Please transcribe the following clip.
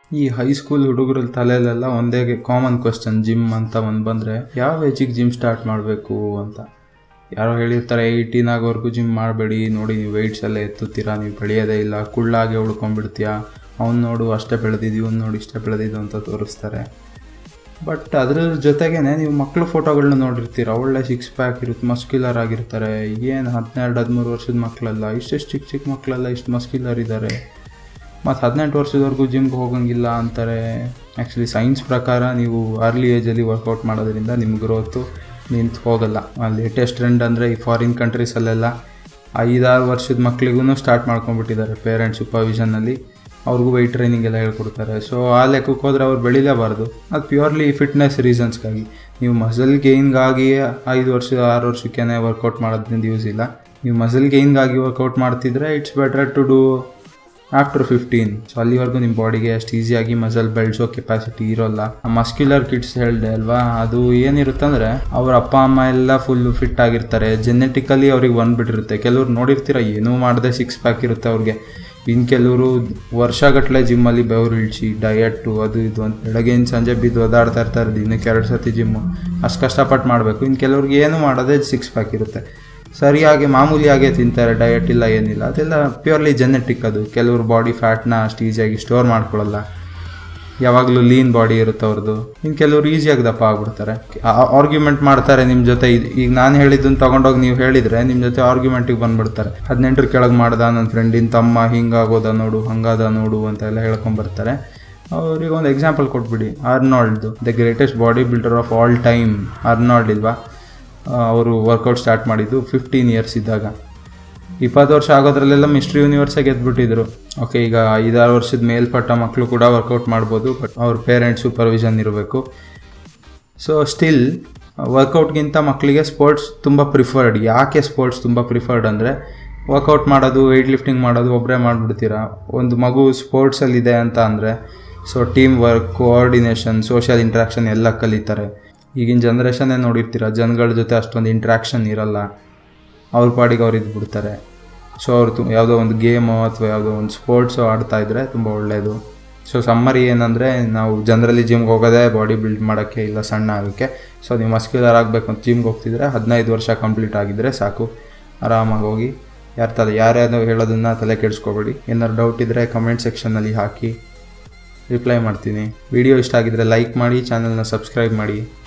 ಈ ಹೈಸ್ಕೂಲ್ ಹುಡುಗರ ತಲೆಯಲ್ಲೆಲ್ಲ ಒಂದೇ ಕಾಮನ್ ಕ್ವಶನ್ ಜಿಮ್ ಅಂತ ಒಂದು ಬಂದರೆ ಯಾವ ಏಜಿಗೆ ಜಿಮ್ ಸ್ಟಾರ್ಟ್ ಮಾಡಬೇಕು ಅಂತ ಯಾರೋ ಹೇಳಿರ್ತಾರೆ ಏಯ್ಟೀನ್ ಆಗೋವರೆಗೂ ಜಿಮ್ ಮಾಡಬೇಡಿ ನೋಡಿ ನೀವು ವೆಯ್ಟ್ಸ್ ಎಲ್ಲ ಎತ್ತುತ್ತೀರಾ ನೀವು ಬೆಳೆಯೋದೇ ಇಲ್ಲ ಕುಳ್ಳಾಗೆ ಉಳ್ಕೊಂಡ್ಬಿಡ್ತೀಯಾ ಅವ್ನು ನೋಡು ಅಷ್ಟೇ ಬೆಳೆದಿದ್ದು ಇವ್ನು ನೋಡಿ ಇಷ್ಟೇ ಬೆಳೆದಿದ್ದು ಅಂತ ತೋರಿಸ್ತಾರೆ ಬಟ್ ಅದ್ರ ಜೊತೆಗೇ ನೀವು ಮಕ್ಕಳು ಫೋಟೋಗಳನ್ನ ನೋಡಿರ್ತೀರ ಒಳ್ಳೆ ಸಿಕ್ಸ್ ಪ್ಯಾಕ್ ಇರುತ್ತೆ ಮಸ್ಕ್ಯುಲರ್ ಆಗಿರ್ತಾರೆ ಏನು ಹದಿನೆರಡು ಹದಿಮೂರು ವರ್ಷದ ಮಕ್ಕಳೆಲ್ಲ ಇಷ್ಟೆಷ್ಟು ಚಿಕ್ಕ ಚಿಕ್ಕ ಮಕ್ಕಳೆಲ್ಲ ಇಷ್ಟು ಮಸ್ಕ್ಯುಲರ್ ಇದ್ದಾರೆ ಮತ್ತು ಹದಿನೆಂಟು ವರ್ಷದವರೆಗೂ ಜಿಮ್ಗೆ ಹೋಗಂಗಿಲ್ಲ ಅಂತಾರೆ ಆ್ಯಕ್ಚುಲಿ ಸೈನ್ಸ್ ಪ್ರಕಾರ ನೀವು ಅರ್ಲಿ ಏಜಲ್ಲಿ ವರ್ಕೌಟ್ ಮಾಡೋದ್ರಿಂದ ನಿಮ್ಮ ಗ್ರೋತು ನಿಂತು ಹೋಗಲ್ಲ ಲೇಟೆಸ್ಟ್ ಟ್ರೆಂಡ್ ಅಂದರೆ ಈ ಫಾರಿನ್ ಕಂಟ್ರೀಸಲ್ಲೆಲ್ಲ ಐದಾರು ವರ್ಷದ ಮಕ್ಳಿಗೂ ಸ್ಟಾರ್ಟ್ ಮಾಡ್ಕೊಂಡ್ಬಿಟ್ಟಿದ್ದಾರೆ ಪೇರೆಂಟ್ ಸೂಪರ್ವಿಷನಲ್ಲಿ ಅವ್ರಿಗೂ ವೆಯ್ಟ್ ಟ್ರೈನಿಂಗ್ ಎಲ್ಲ ಹೇಳ್ಕೊಡ್ತಾರೆ ಸೊ ಆ ಲೆಕ್ಕಕ್ಕೆ ಹೋದರೆ ಅವ್ರು ಬೆಳಿಲೇಬಾರ್ದು ಅದು ಪ್ಯೂರ್ಲಿ ಫಿಟ್ನೆಸ್ ರೀಸನ್ಸ್ಗಾಗಿ ನೀವು ಮಸಲ್ ಗೇನ್ಗಾಗಿ ಐದು ವರ್ಷ ಆರು ವರ್ಷಕ್ಕೇ ವರ್ಕೌಟ್ ಮಾಡೋದ್ರಿಂದ ಯೂಸ್ ಇಲ್ಲ ನೀವು ಮಸಲ್ ಗೇನ್ಗಾಗಿ ವರ್ಕೌಟ್ ಮಾಡ್ತಿದ್ರೆ it's better to do after fifteen so ಅಲ್ಲಿವರೆಗೂ ನಿಮ್ಮ ಬಾಡಿಗೆ ಅಷ್ಟು ಈಸಿಯಾಗಿ ಮಸಲ್ ಬೆಳೆಸೋ ಕೆಪಾಸಿಟಿ ಇರೋಲ್ಲ ಮಸ್ಕ್ಯುಲರ್ ಕಿಡ್ಸ್ ಹೇಳಿದೆ ಅಲ್ವಾ ಅದು ಏನಿರುತ್ತಂದ್ರೆ ಅವ್ರ ಅಪ್ಪ ಅಮ್ಮ ಎಲ್ಲ ಫುಲ್ಲು ಫಿಟ್ ಆಗಿರ್ತಾರೆ ಜೆನೆಟಿಕಲಿ ಅವ್ರಿಗೆ ಬಂದ್ಬಿಟ್ಟಿರುತ್ತೆ ಕೆಲವ್ರು ನೋಡಿರ್ತೀರ ಏನೂ ಮಾಡದೆ ಸಿಕ್ಸ್ ಪ್ಯಾಕ್ ಇರುತ್ತೆ ಅವ್ರಿಗೆ ಇನ್ನು ಕೆಲವರು ವರ್ಷಗಟ್ಟಲೆ ಜಿಮ್ಮಲ್ಲಿ ಬೆವರು ಇಳಿಸಿ ಡಯಟು ಅದು ಇದು ಅಂತ ಬೆಳಗ್ಗೆಯಿಂದ ಸಂಜೆ ಬಿದ್ದು ಒದಾಡ್ತಾ ಇರ್ತಾರೆ ದಿನಕ್ಕೆ ಎರಡು ಸತಿ ಜಿಮ್ಮು ಅಷ್ಟು ಕಷ್ಟಪಟ್ಟು ಮಾಡಬೇಕು ಇನ್ನು ಕೆಲವ್ರಿಗೆ ಏನು ಮಾಡೋದೇ ಸಿಕ್ಸ್ ಪ್ಯಾಕ್ ಇರುತ್ತೆ ಸರಿಯಾಗಿ ಮಾಮೂಲಿಯಾಗೇ ತಿಂತಾರೆ ಡಯಟ್ ಇಲ್ಲ ಏನಿಲ್ಲ ಅದೆಲ್ಲ ಪ್ಯೂರ್ಲಿ ಜೆನೆಟಿಕ್ ಅದು ಕೆಲವ್ರು ಬಾಡಿ ಫ್ಯಾಟ್ನ ಅಷ್ಟು ಈಸಿಯಾಗಿ ಸ್ಟೋರ್ ಮಾಡ್ಕೊಳ್ಳಲ್ಲ ಯಾವಾಗಲೂ ಲೀನ್ ಬಾಡಿ ಇರುತ್ತೆ ಅವ್ರದ್ದು ಇನ್ನು ಕೆಲವ್ರು ಈಸಿಯಾಗಿ ದಪ್ಪ ಆಗ್ಬಿಡ್ತಾರೆ ಆರ್ಗ್ಯುಮೆಂಟ್ ಮಾಡ್ತಾರೆ ನಿಮ್ಮ ಜೊತೆ ಇದು ಈಗ ನಾನು ಹೇಳಿದ್ದನ್ನು ತೊಗೊಂಡೋಗಿ ನೀವು ಹೇಳಿದರೆ ನಿಮ್ಮ ಜೊತೆ ಆರ್ಗ್ಯುಮೆಂಟಿಗೆ ಬಂದ್ಬಿಡ್ತಾರೆ ಹದಿನೆಂಟರ ಕೆಳಗೆ ಮಾಡ್ದ ನನ್ನ ಫ್ರೆಂಡಿನ ತಮ್ಮ ಹಿಂಗಾಗೋದ ನೋಡು ಹಂಗಾದ ನೋಡು ಅಂತ ಎಲ್ಲ ಹೇಳ್ಕೊಂಬರ್ತಾರೆ ಅವ್ರಿಗೆ ಒಂದು ಎಕ್ಸಾಂಪಲ್ ಕೊಟ್ಬಿಡಿ ಅರ್ನಾಲ್ಡ್ದು the greatest bodybuilder of all time Arnold ಇಲ್ವಾ ಅವರು ವರ್ಕೌಟ್ ಸ್ಟಾರ್ಟ್ ಮಾಡಿದ್ದು ಫಿಫ್ಟೀನ್ ಇಯರ್ಸ್ ಇದ್ದಾಗ ಇಪ್ಪತ್ತು ವರ್ಷ ಆಗೋದ್ರಲ್ಲೆಲ್ಲ ಮಿಸ್ಟ್ರಿ ಯೂನಿವರ್ಸೇ ಗೆದ್ಬಿಟ್ಟಿದ್ರು ಓಕೆ ಈಗ ಐದಾರು ವರ್ಷದ ಮೇಲ್ಪಟ್ಟ ಮಕ್ಕಳು ಕೂಡ ವರ್ಕೌಟ್ ಮಾಡ್ಬೋದು ಬಟ್ ಅವ್ರ ಪೇರೆಂಟ್ಸ್ ಸೂಪರ್ವಿಷನ್ ಇರಬೇಕು ಸೊ ಸ್ಟಿಲ್ ವರ್ಕೌಟ್ಗಿಂತ ಮಕ್ಕಳಿಗೆ ಸ್ಪೋರ್ಟ್ಸ್ ತುಂಬ ಪ್ರಿಫರ್ಡ್ ಯಾಕೆ ಸ್ಪೋರ್ಟ್ಸ್ ತುಂಬ ಪ್ರಿಫರ್ಡ್ ಅಂದರೆ ವರ್ಕೌಟ್ ಮಾಡೋದು ವೆಯ್ಟ್ ಲಿಫ್ಟಿಂಗ್ ಮಾಡೋದು ಒಬ್ಬರೇ ಮಾಡಿಬಿಡ್ತೀರಾ ಒಂದು ಮಗು ಸ್ಪೋರ್ಟ್ಸಲ್ಲಿದೆ ಅಂತ ಅಂದರೆ so teamwork coordination social interaction ಎಲ್ಲ ಕಲಿತಾರೆ ಈಗಿನ ಜನ್ರೇಷನ್ನೇ ನೋಡಿರ್ತೀರ ಜನಗಳ ಜೊತೆ ಅಷ್ಟೊಂದು ಇಂಟ್ರ್ಯಾಕ್ಷನ್ ಇರಲ್ಲ ಅವ್ರ ಪಾಡಿಗೆ ಅವ್ರು ಇದ್ಬಿಡ್ತಾರೆ ಸೊ ಅವ್ರು ತು ಯಾವುದೋ ಒಂದು ಗೇಮು ಅಥವಾ ಯಾವುದೋ ಒಂದು ಸ್ಪೋರ್ಟ್ಸು ಆಡ್ತಾ ಇದ್ದರೆ ತುಂಬ ಒಳ್ಳೆಯದು ಸೊ ಸಮ್ಮರಿ ಏನಂದರೆ ನಾವು ಜನರಲಿ ಜಿಮ್ಗೆ ಹೋಗೋದೇ ಬಾಡಿ ಬಿಲ್ಡ್ ಮಾಡೋಕ್ಕೆ ಇಲ್ಲ ಸಣ್ಣ ಆಗೋಕ್ಕೆ ಸೊ ನೀವು ಮಸ್ಕ್ಯುಲರ್ ಆಗಬೇಕು ಅಂತ ಜಿಮ್ಗೆ ಹೋಗ್ತಿದ್ರೆ ಹದಿನೈದು ವರ್ಷ ಕಂಪ್ಲೀಟ್ ಆಗಿದ್ದರೆ ಸಾಕು ಆರಾಮಾಗಿ ಹೋಗಿ ಯಾರು ತಲೆ ಯಾರ್ಯಾರು ಹೇಳೋದನ್ನು ತಲೆ ಕೆಡಿಸ್ಕೋಬೇಡಿ ಏನಾದ್ರು ಡೌಟ್ ಇದ್ದರೆ ಕಮೆಂಟ್ ಸೆಕ್ಷನಲ್ಲಿ ಹಾಕಿ ರಿಪ್ಲೈ ಮಾಡ್ತೀನಿ ವಿಡಿಯೋ ಇಷ್ಟ ಆಗಿದ್ರೆ ಲೈಕ್ ಮಾಡಿ ಚಾನಲ್ನ ಸಬ್ಸ್ಕ್ರೈಬ್ ಮಾಡಿ